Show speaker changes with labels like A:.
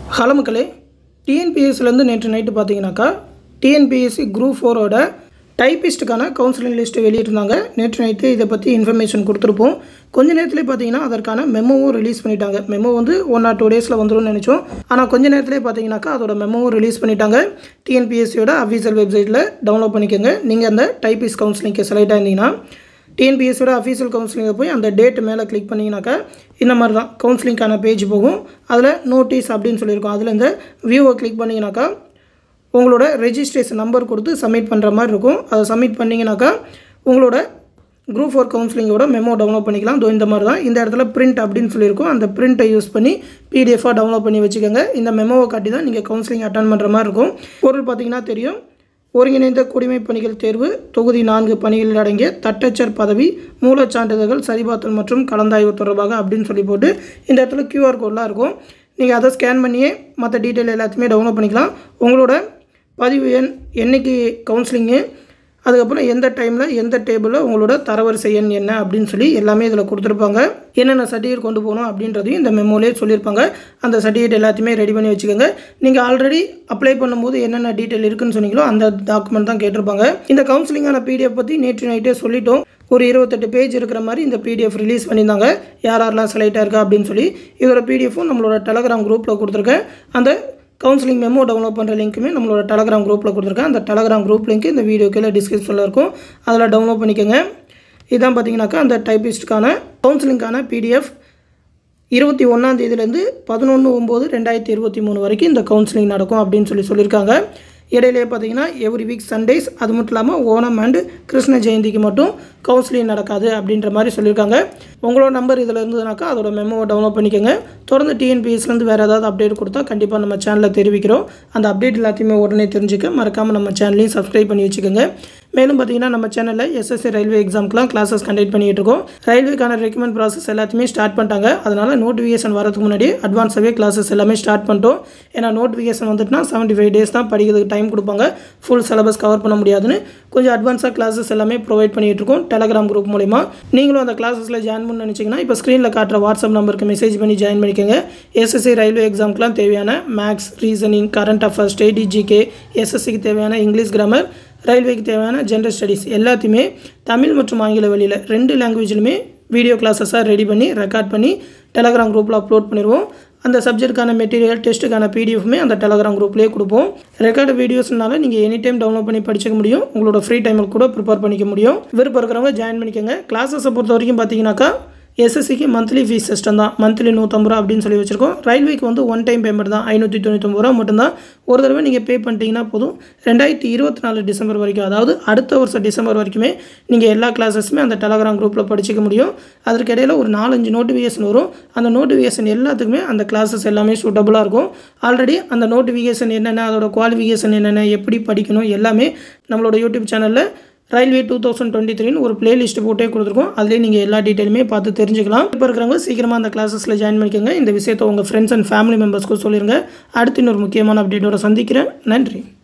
A: hello மக்களே டிஎன்பிஎஸ்சிலேருந்து நேற்று night பார்த்தீங்கன்னாக்கா டிஎன்பிஎஸ்சி குரூப் ஃபோரோட டைப்பிஸ்ட்டுக்கான கவுன்சிலிங் லிஸ்ட்டு வெளியிட்டிருந்தாங்க நேற்று நைட்டு இதை பற்றி இன்ஃபர்மேஷன் கொடுத்துருப்போம் கொஞ்ச நேரத்திலே பார்த்தீங்கன்னா அதற்கான மெமோவும் ரிலீஸ் பண்ணிட்டாங்க மெமோ வந்து ஒன் ஆர் டூ டேஸில் வந்துரும்னு நினச்சோம் ஆனால் கொஞ்ச நேரத்திலே பார்த்தீங்கன்னாக்கா அதோட மெமோவும் ரிலீஸ் பண்ணிட்டாங்க டிஎன்பிஎஸ்சியோட அஃபீஷியல் வெப்சைட்டில் டவுன்லோட் பண்ணிக்கோங்க நீங்கள் அந்த டைப்பிஸ்ட் கவுன்சிலிங்க்கு செலக்ட் ஆயிருந்தீங்கன்னா டிஎன்பிஎஸ்சியோட அஃபீஷியல் கவுன்சிலிங்கை போய் அந்த டேட் மேலே கிளிக் பண்ணிங்கனாக்கா இந்த மாதிரி தான் கவுன்சிலிங்க்கான பேஜ் போகும் அதில் நோட்டீஸ் அப்படின்னு சொல்லியிருக்கோம் அதில் இந்த வியூவை கிளிக் பண்ணிங்கனாக்கா உங்களோட ரெஜிஸ்ட்ரேஷன் நம்பர் கொடுத்து சப்மிட் பண்ணுற மாதிரி இருக்கும் அதை சப்மிட் பண்ணிங்கனாக்கா உங்களோட குரூப் ஃபோர் கவுன்சிலிங்கோட மெமோ டவுன்லோட் பண்ணிக்கலாம் இதோ இந்த மாதிரி தான் இந்த இடத்துல பிரிண்ட் அப்படின்னு சொல்லியிருக்கோம் அந்த பிரிண்ட்டை யூஸ் பண்ணி பிடிஎஃபாக டவுன்லோட் பண்ணி வச்சுக்கோங்க இந்த மெமோவை காட்டி தான் நீங்கள் கவுன்சிலிங் அட்டன் பண்ணுற மாதிரி இருக்கும் பொருள் பார்த்தீங்கன்னா தெரியும் ஒருங்கிணைந்த குடிமை பணிகள் தேர்வு தொகுதி நான்கு பணிகளில் அடங்கிய தட்டச்சர் பதவி மூலச் சான்றிதழ்கள் சரிபார்த்தல் மற்றும் கலந்தாய்வு தொடர்பாக அப்படின்னு சொல்லி போட்டு இந்த இடத்துல கியூஆர் கோட்லாம் இருக்கும் நீங்கள் அதை ஸ்கேன் பண்ணியே மற்ற டீட்டெயில் எல்லாத்தையுமே டவுன்லோட் பண்ணிக்கலாம் உங்களோட பதிவு எண் என்னைக்கு கவுன்சிலிங்கு அதுக்கப்புறம் எந்த டைமில் எந்த டேபிளில் உங்களோட தரவரிசை எண் என்ன அப்படின்னு சொல்லி எல்லாமே இதில் கொடுத்துருப்பாங்க என்னென்ன சர்டிஃபிகேட் கொண்டு போகணும் அப்படின்றதையும் இந்த மெமோலேயே சொல்லியிருப்பாங்க அந்த சர்டிஃபிகேட் எல்லாத்தையுமே ரெடி பண்ணி வச்சுக்கோங்க நீங்கள் ஆல்ரெடி அப்ளை பண்ணும்போது என்னென்ன டீட்டெயில் இருக்குன்னு சொன்னீங்களோ அந்த டாக்குமெண்ட் தான் கேட்டிருப்பாங்க இந்த கவுன்சிலிங்கான பிடிஎஃப் பற்றி நேற்று நைட்டே சொல்லிட்டோம் ஒரு இருபத்தெட்டு பேஜ் இருக்கிற மாதிரி இந்த பிடிஎஃப் ரிலீஸ் பண்ணியிருந்தாங்க யார் யாரெல்லாம் செலக்ட் ஆயிருக்கா அப்படின்னு சொல்லி இதோட பிடிஎஃப்பும் நம்மளோட டெலகிராம் குரூப்பில் கொடுத்துருக்கேன் அந்த கவுன்சிலிங் மெமோ டவுன்லோட் பண்ணுற லிங்க்குமே நம்மளோட டெலகிராம் குரூப்பில் கொடுத்துருக்கேன் அந்த டெலகிராம் குரூப் லிங்க் இந்த வீடியோ கீழே டிஸ்கிரிப்ஷனில் இருக்கும் அதில் டவுன்லோட் பண்ணிக்கோங்க இதுதான் பார்த்தீங்கன்னாக்கா அந்த டைப்பிஸ்ட்டுக்கான கவுன்சிலிங்கான பிடிஎஃப் இருபத்தி ஒன்றாம் தேதியிலேருந்து பதினொன்று ஒம்பது ரெண்டாயிரத்தி இருபத்தி மூணு வரைக்கும் இந்த கவுன்சிலிங் நடக்கும் அப்படின்னு சொல்லி சொல்லியிருக்காங்க இடையிலே பார்த்தீங்கன்னா எவ்ரி வீக் சண்டேஸ் அது மட்டும் இல்லாமல் ஓணம் அண்டு கிருஷ்ண ஜெயந்திக்கு மட்டும் கவுன்சிலிங் நடக்காது அப்படின்ற மாதிரி சொல்லியிருக்காங்க உங்களோட நம்பர் இதில் இருந்ததுனாக்கா அதோட மெமோவை டவுன்லோட் பண்ணிக்கோங்க தொடர்ந்து டிஎன்பிஎஸ்லேருந்து வேறு ஏதாவது அப்டேட் கொடுத்தா கண்டிப்பாக நம்ம சேனலில் தெரிவிக்கிறோம் அந்த அப்டேட் எல்லாத்தையுமே உடனே தெரிஞ்சுக்க மறக்காமல் நம்ம சேனலையும் சப்ஸ்கிரைப் பண்ணி வச்சுக்கோங்க மேலும் பார்த்தீங்கன்னா நம்ம சேனலில் எஸ்எஸ்சி ரயில்வே எக்ஸாம்க்குலாம் கிளாஸஸ் கண்டக்ட் பண்ணிகிட்டு இருக்கோம் ரயில்வேக்கான ரெக்கமெண்ட் ப்ராசஸ் எல்லாத்தையுமே ஸ்டார்ட் பண்ணிட்டாங்க அதனால் நோட்டிஃபிகேஷன் வரதுக்கு முன்னாடி அட்வான்ஸாகவே கிளாஸஸ் எல்லாமே ஸ்டார்ட் பண்ணிட்டோம் ஏன்னா நோட்டிஃபிகேஷன் வந்துட்டுனா செவன்ட்டி ஃபைவ் டேஸ் தான் படிக்கிறதுக்கு டைம் கொடுப்பாங்க ஃபுல் சிலபஸ் கவர் பண்ண முடியாதுன்னு கொஞ்சம் அட்வான்ஸாக கிளாஸஸ் எல்லாமே ப்ரொவைட் பண்ணிகிட்டு இருக்கோம் டெலகிராம் குரூப் மூலிமா நீங்களும் அந்த கிளாஸஸில் ஜாயின் பண்ண நினச்சிங்கன்னா இப்போ ஸ்க்ரீனில் காட்டுற வாட்ஸ்அப் நம்பருக்கு மெசேஜ் பண்ணி ஜாயின் பண்ணிக்கோங்க எஸ்எஸ்சி ரயில்வே எக்ஸாம்க்குலாம் தேவையான maths reasoning current affairs static GK எஸ்எஸ்சிக்கு தேவையான இங்கிலீஷ் கிராமர் ரயில்வேக்கு தேவையான ஜென்ரல் ஸ்டடீஸ் எல்லாத்தையுமே தமிழ் மற்றும் ஆங்கில வழியில் ரெண்டு லாங்குவேஜ்லையுமே வீடியோ கிளாஸஸாக ரெடி பண்ணி ரெக்கார்ட் பண்ணி டெலகிராம் குரூப்பில் அப்லோட் பண்ணிடுவோம் அந்த சப்ஜெக்ட்டுக்கான மெட்டீரியல் டெஸ்ட்டுக்கான பிடிஎஃப்மே அந்த டெலகிராம் குரூப்லேயே கொடுப்போம் ரெக்கார்டு வீடியோஸ்னால நீங்கள் எனி டைம் டவுன்லோட் பண்ணி படிச்சிக்க முடியும் உங்களோட ஃப்ரீ டைமில் கூட ப்ரிப்பேர் பண்ணிக்க முடியும் விருப்பம் இருக்கிறவங்க ஜாயின் பண்ணிக்கோங்க கிளாஸஸை பொறுத்த வரைக்கும் பார்த்தீங்கன்னாக்கா எஸ்எஸ்சிக்கு மந்த்லி ஃபீஸ் சிஸ்டம் தான் மந்த்லி நூற்றம்பது ரூபா அப்படின்னு சொல்லி வச்சுருக்கோம் ரயில்வேக்கு வந்து ஒன் டைம் பேமெண்ட் தான் ஐநூற்றி தொண்ணூற்றொம்பது ரூபா மட்டும்தான் ஒரு தடவை நீங்கள் பே பண்ணிட்டீங்கன்னா போதும் ரெண்டாயிரத்தி இருபத்தி நாலு டிசம்பர் வரைக்கும் அதாவது அடுத்த வருஷம் டிசம்பர் வரைக்குமே நீங்கள் எல்லா கிளாஸஸுமே அந்த டெலகிராம் குரூப்பில் படிச்சிக்க முடியும் அதற்கு இடையில் ஒரு நாலஞ்சு நோட்டிஃபிகேஷன் வரும் அந்த நோட்டிஃபிகேஷன் எல்லாத்துக்குமே அந்த கிளாஸஸ் எல்லாமே சூட்டபுளாக இருக்கும் ஆல்ரெடி அந்த நோட்டிஃபிகேஷன் என்னென்ன அதோட குவாலிஃபிகேஷன் என்னென்ன எப்படி படிக்கணும் எல்லாமே நம்மளோட யூடியூப் சேனலில் ரயில்வே டூ தௌசண்ட் டுவெண்ட்டி த்ரீன்னு ஒரு பிளேலிஸ்ட் போட்டே கொடுத்துருக்கோம் அதுலேயே நீங்கள் எல்லா டீட்டெயிலுமே பார்த்து தெரிஞ்சுக்கலாம் இப்போ இருக்கிறவங்க சீக்கிரமாக அந்த கிளாஸஸில் ஜாயின் பண்ணிக்கோங்க இந்த விஷயத்தை உங்கள் ஃப்ரெண்ட்ஸ் அண்ட் ஃபேமிலி மெம்பர்ஸ்க்கும் சொல்லிடுங்க அடுத்து இன்னொரு முக்கியமான அப்டேட்டோட சந்திக்கிறேன் நன்றி